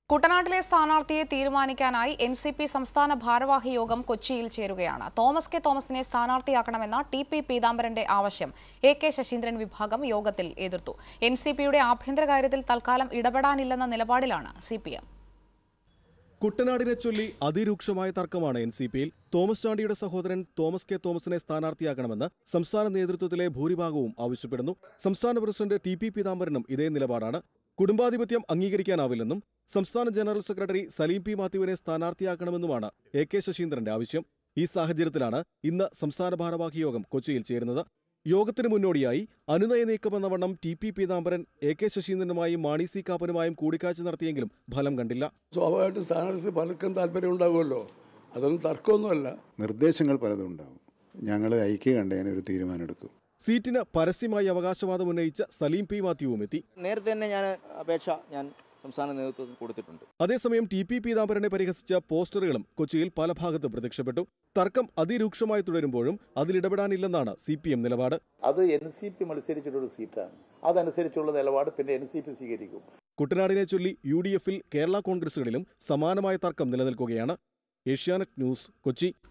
കുട്ടനാട്ടിലെ സ്ഥാനാർത്ഥിയെ തീരുമാനിക്കാനായി N C P സംസ്ഥാന ഭാരവാഹി യോഗം കൊച്ചിയിൽ ചേരുകയാണ് തോമസ് കെ തോമസിനെ സ്ഥാനാർത്ഥിയാക്കണമെന്ന ടി പി പീതാംബരന്റെ ആവശ്യം എ കെ ശശീന്ദ്രൻ വിഭാഗം യോഗത്തിൽ എതിർത്തു എൻ സി പിയുടെ ആഭ്യന്തര കാര്യത്തിൽ തൽക്കാലം ഇടപെടാനില്ലെന്ന നിലപാടിലാണ് സി പി എം കുട്ടനാടിനെ ചൊല്ലി അതിരൂക്ഷമായ തർക്കമാണ് എൻ സി പിയിൽ തോമസ് ചാണ്ടിയുടെ സഹോദരൻ തോമസ് കെ തോമസിനെ സ്ഥാനാർത്ഥിയാക്കണമെന്ന് സംസ്ഥാന നേതൃത്വത്തിലെ ഭൂരിഭാഗവും ആവശ്യപ്പെടുന്നു സംസ്ഥാന പ്രസിഡന്റ് ടി പി പീതാംബരനും ഇതേ നിലപാടാണ് കുടുംബാധിപത്യം അംഗീകരിക്കാനാവില്ലെന്നും സംസ്ഥാന ജനറൽ സെക്രട്ടറി സലീം പി മാത്യുവിനെ സ്ഥാനാർത്ഥിയാക്കണമെന്നുമാണ് എ കെ ശശീന്ദ്രന്റെ ആവശ്യം ഈ സാഹചര്യത്തിലാണ് ഇന്ന് സംസ്ഥാന ഭാരവാഹി യോഗം കൊച്ചിയിൽ ചേരുന്നത് യോഗത്തിന് മുന്നോടിയായി അനുനയ നീക്കമെന്ന വണ്ണം T P Peethambaran A K ശശീന്ദ്രനുമായും മാണി സി കാപ്പനുമായും കൂടിക്കാഴ്ച നടത്തിയെങ്കിലും ഫലം കണ്ടില്ല സ്വാഭാവികമായിട്ടും സ്ഥാനാർത്ഥി പലർക്കും താല്പര്യം ഉണ്ടാകുമല്ലോ അതൊന്നും തർക്കമൊന്നുമല്ല നിർദ്ദേശങ്ങൾ പലതും ഉണ്ടാവും ഞങ്ങൾ ഐക്യ കണ്ടതിന് ഒരു തീരുമാനമെടുക്കും സീറ്റിന് പരസ്യമായി അവകാശവാദം ഉന്നയിച്ച സലീം പി മാത്യുവും എത്തി നേരത്തെ തന്നെ ഞാൻ അപേക്ഷ ഞാൻ സംസ്ഥാന നേതൃത്വത്തിന് കൊടുത്തിട്ടുണ്ട് അതേസമയം ടി പി പീതാംബരനെ പരിഹസിച്ച പോസ്റ്ററുകളും കൊച്ചിയിൽ പല ഭാഗത്ത് പ്രത്യക്ഷപ്പെട്ടു തർക്കം അതിരൂക്ഷമായി തുടരുമ്പോഴും അതിലിടപെടാനില്ലെന്നാണ് സി പി എം നിലപാട് അത് എൻ സി പി മത്സരിച്ചിട്ടൊരു സീറ്റാണ് അതനുസരിച്ചുള്ള നിലപാട് പിന്നെ എൻ സി പി സ്വീകരിക്കും കുട്ടനാടിനെ ചൊല്ലി യു ഡി എഫിൽ കേരള കോൺഗ്രസുകളിലും സമാനമായ തർക്കം നിലനിൽക്കുകയാണ് ഏഷ്യാനെറ്റ് ന്യൂസ് കൊച്ചി